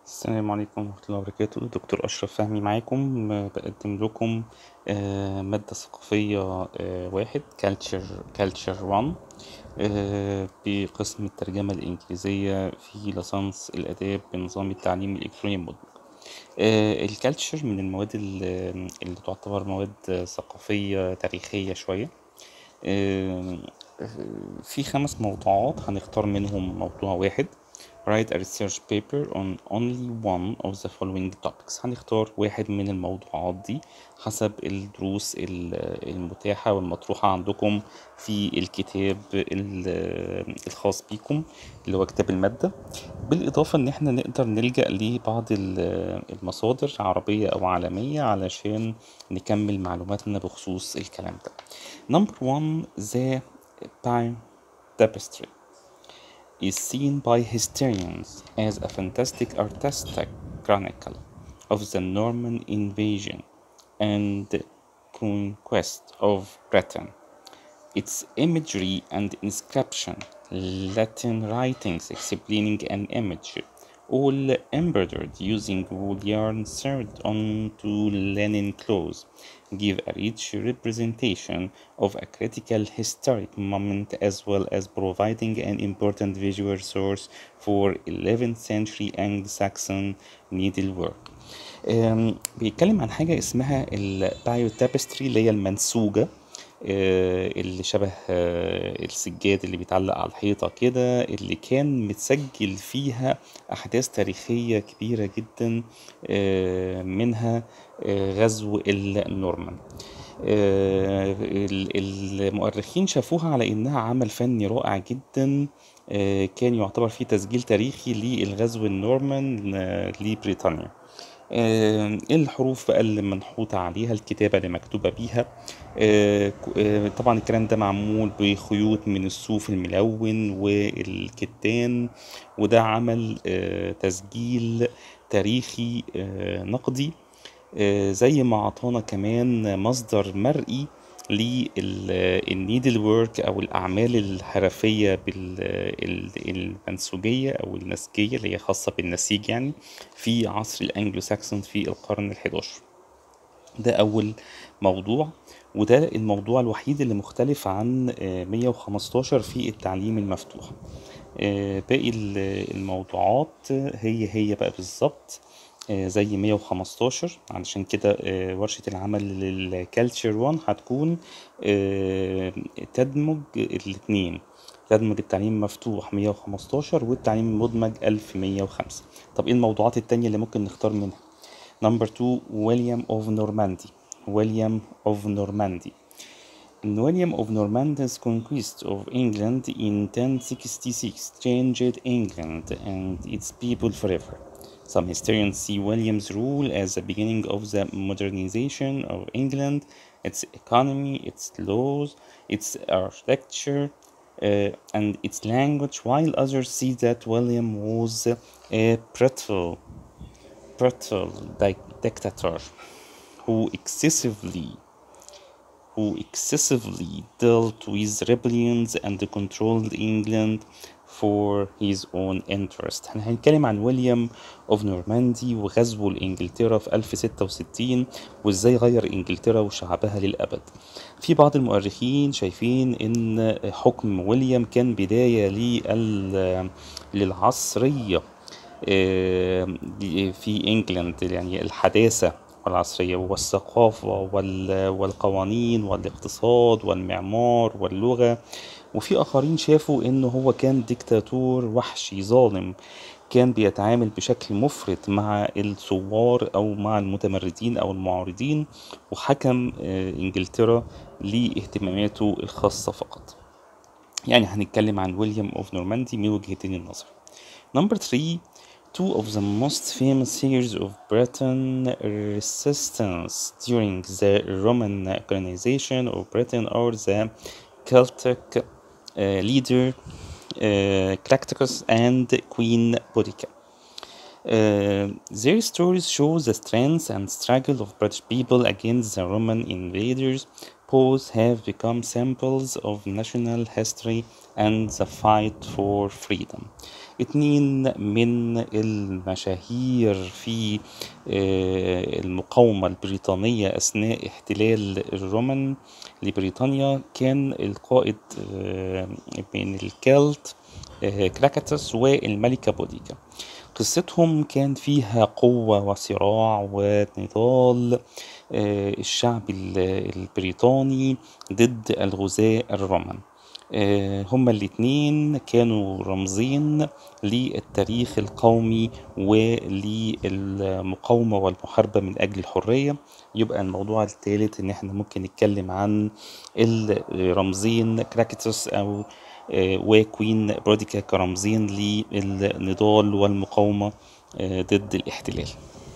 السلام عليكم ورحمة الله وبركاته دكتور أشرف فهمي معاكم آه، بقدم لكم آه، مادة ثقافية آه، واحد كالتشر كالتشر 1 آه، بقسم الترجمة الإنجليزية في ليسانس الآداب بنظام التعليم الإلكتروني المدمج الكالتشر من المواد ال- اللي تعتبر مواد ثقافية تاريخية شوية آه، في خمس موضوعات هنختار منهم موضوع واحد write a research paper on only one of the following topics هنختار واحد من الموضوعات دي حسب الدروس ال- المتاحة والمطروحة عندكم في الكتاب ال- الخاص بيكم اللي هو كتاب المادة بالإضافة إن احنا نقدر نلجأ لبعض ال- المصادر عربية أو عالمية علشان نكمل معلوماتنا بخصوص الكلام ده Number one the Time Tapestry is seen by historians as a fantastic artistic chronicle of the Norman invasion and conquest of Britain. Its imagery and inscription, Latin writings explaining an image, all embroidered using wool yarn sewed onto linen cloths, give a rich representation of a critical historic moment as well as providing an important visual source for 11th century Anglo-Saxon needlework. أم، بيتكلم عن حاجة اسمها البايو تابستري اللي هي المنسوجة آه، اللي شبه آه، السجاد اللي بيتعلق على الحيطة كده اللي كان متسجل فيها أحداث تاريخية كبيرة جدا آه، منها آه، غزو النورمان آه، ال- المؤرخين شافوها على إنها عمل فني رائع جدا آه، كان يعتبر فيه تسجيل تاريخي للغزو النورمان آه، لبريطانيا آه، الحروف بقى اللي منحوتة عليها الكتابة اللي مكتوبة بيها آه، ك- آه، طبعا الكلام ده معمول بخيوط من الصوف الملون والكتان وده عمل آه، تسجيل تاريخي آه، نقدي آه، زي ما عطانا كمان مصدر مرئي للنيدل وورك او الاعمال الحرفيه بالمنسوجيه او النسيجيه اللي هي خاصه بالنسيج يعني في عصر الانجلو ساكسون في القرن ال11 ده أول موضوع وده الموضوع الوحيد اللي مختلف عن آه، 115 في التعليم المفتوح آه، باقي ال- الموضوعات هي هي بقى بالظبط آه، زي 115 علشان كده آه، ورشة العمل للكالتشر 1 هتكون آه، تدمج الاتنين تدمج التعليم المفتوح 115 والتعليم المدمج 1105 طب ايه الموضوعات التانية اللي ممكن نختار منها Number two, William of Normandy. William of Normandy. William of Normandy's conquest of England in 1066 changed England and its people forever. Some historians see William's rule as the beginning of the modernization of England, its economy, its laws, its architecture, uh, and its language, while others see that William was a brutal brutal di- dictator who excessively who excessively dealt with rebellions and controlled England for his own interest احنا هنتكلم عن ويليام اوف نورماندي وغزوه لانجلترا في 1066 وازاي غير انجلترا وشعبها للابد في بعض المؤرخين شايفين ان حكم ويليام كان بداية لل- للعصرية آه، في انجلند يعني الحداثة والعصرية والثقافة وال- والقوانين والاقتصاد والمعمار واللغة وفي آخرين شافوا إنه هو كان ديكتاتور وحشي ظالم كان بيتعامل بشكل مفرط مع الثوار أو مع المتمردين أو المعارضين وحكم آه، إنجلترا لاهتماماته الخاصة فقط يعني هنتكلم عن ويليام اوف نورماندي من وجهتين النظر Number three, two of the most famous figures of Britain resistance during the Roman colonization of Britain are the Celtic uh, leader uh, Caractacus and Queen Boudica. Uh, their stories show the strength and struggle of British people against the Roman invaders. Both have become symbols of national history and the fight for freedom. اتنين من المشاهير في آه، المقاومة البريطانية أثناء احتلال الرومان لبريطانيا كان القائد آه، من الكلت آه، كراكاتس والملكة بوديكا قصتهم كان فيها قوة وصراع ونضال آه، الشعب ال- البريطاني ضد الغزاة الرومان آه، هما الاتنين كانوا رمزين للتاريخ القومي وللمقاومة والمحاربة من أجل الحرية يبقى الموضوع الثالث إن احنا ممكن نتكلم عن الرمزين كراكيتوس أو آه، وكوين بروديكا كرمزين للنضال والمقاومة آه، ضد الاحتلال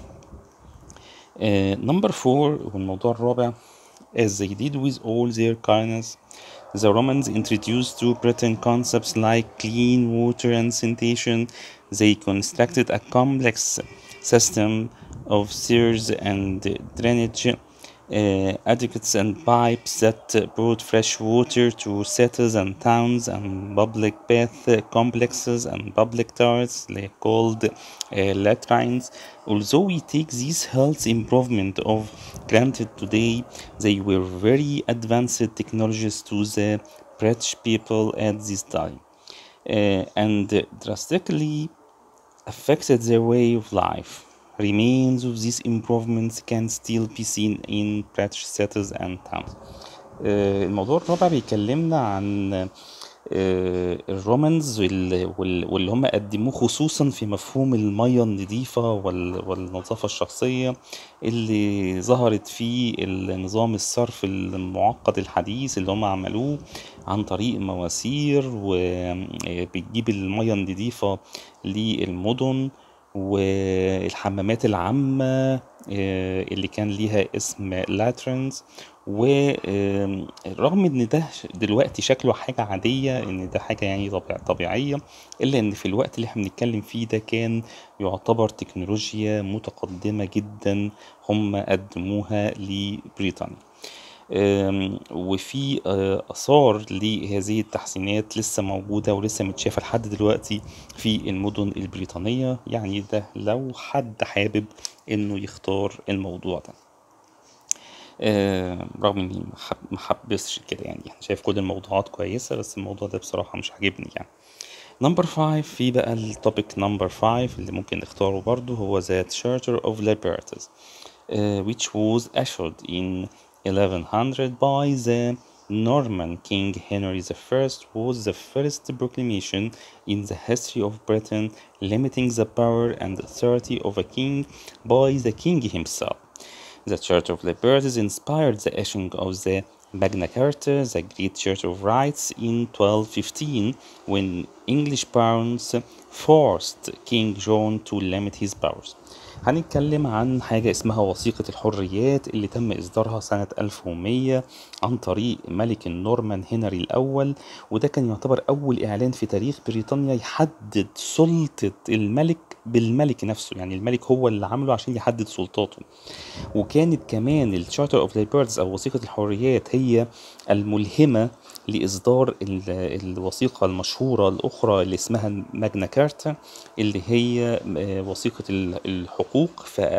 نمبر فور والموضوع الرابع as they did with all their kindness the Romans introduced to Britain concepts like clean water and sanitation they constructed a complex system of sewers and drainage uh, aqueducts and pipes that brought fresh water to cities and towns and public bath complexes and public towers like called uh, latrines. Although we take these health improvement of granted today, they were very advanced technologies to the British people at this time uh, and drastically affected their way of life. Remains of these improvements can still be seen in British cities and towns. آه، الموضوع الرابع بيكلمنا عن آه، الرومانز وال- وال- واللي هم قدموه خصوصا في مفهوم المية النظيفة وال- والنظافة الشخصية اللي ظهرت في النظام الصرف المعقد الحديث اللي هم عملوه عن طريق مواسير وبتجيب المية النظيفة للمدن والحمامات العامة آه، اللي كان ليها اسم لاترنز ورغم ان ده دلوقتي شكله حاجة عادية ان ده حاجة يعني طبيع طبيعية الا ان في الوقت اللي احنا بنتكلم فيه ده كان يعتبر تكنولوجيا متقدمة جدا هم قدموها لبريطانيا آم، وفي آه، آثار لهذه التحسينات لسه موجودة ولسه متشافة لحد دلوقتي في المدن البريطانية يعني ده لو حد حابب إنه يختار الموضوع ده آه، رغم إني ما حب- ما حبسش كده يعني أنا شايف كل الموضوعات كويسة بس الموضوع ده بصراحة مش عاجبني يعني نمبر 5 في بقى التوبيك نمبر 5 اللي ممكن نختاره برضو هو The Charter of Liberties uh, which was issued in 1100 by the Norman King Henry I was the first proclamation in the history of Britain limiting the power and authority of a king by the king himself. The Charter of Liberties inspired the issuing of the Magna Carta, the Great Charter of Rights, in 1215 when English barons forced King John to limit his powers. هنتكلم عن حاجة اسمها وثيقة الحريات اللي تم إصدارها سنة 1100 عن طريق ملك النورمان هنري الأول وده كان يعتبر أول إعلان في تاريخ بريطانيا يحدد سلطة الملك بالملك نفسه يعني الملك هو اللي عامله عشان يحدد سلطاته وكانت كمان الشارتر اوف ليبرتس او وثيقه الحريات هي الملهمه لاصدار ال- الوثيقه المشهوره الاخرى اللي اسمها ماجنا كارتا اللي هي آه، وثيقه ال- الحقوق في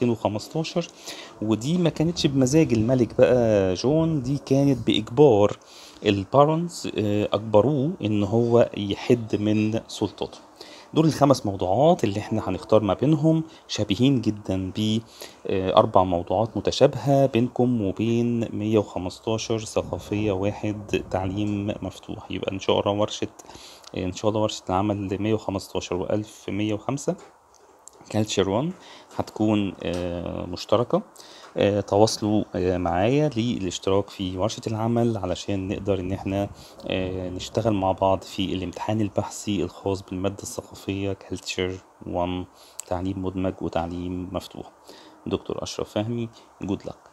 1215 ودي ما كانتش بمزاج الملك بقى جون دي كانت باجبار البارونز آه، اجبروه ان هو يحد من سلطته دول الخمس موضوعات اللي احنا هنختار ما بينهم شبيهين جدا بأربع موضوعات متشابهة بينكم وبين 115 ثقافية واحد تعليم مفتوح يبقى إن شاء الله ورشة إن شاء الله ورشة العمل 115 و 1105 كالتشر 1 هتكون آه، مشتركة آه، تواصلوا آه، معايا للاشتراك في ورشة العمل علشان نقدر ان احنا آه، نشتغل مع بعض في الامتحان البحثي الخاص بالمادة الثقافية كالتشر 1 تعليم مدمج وتعليم مفتوح دكتور أشرف فهمي جود لك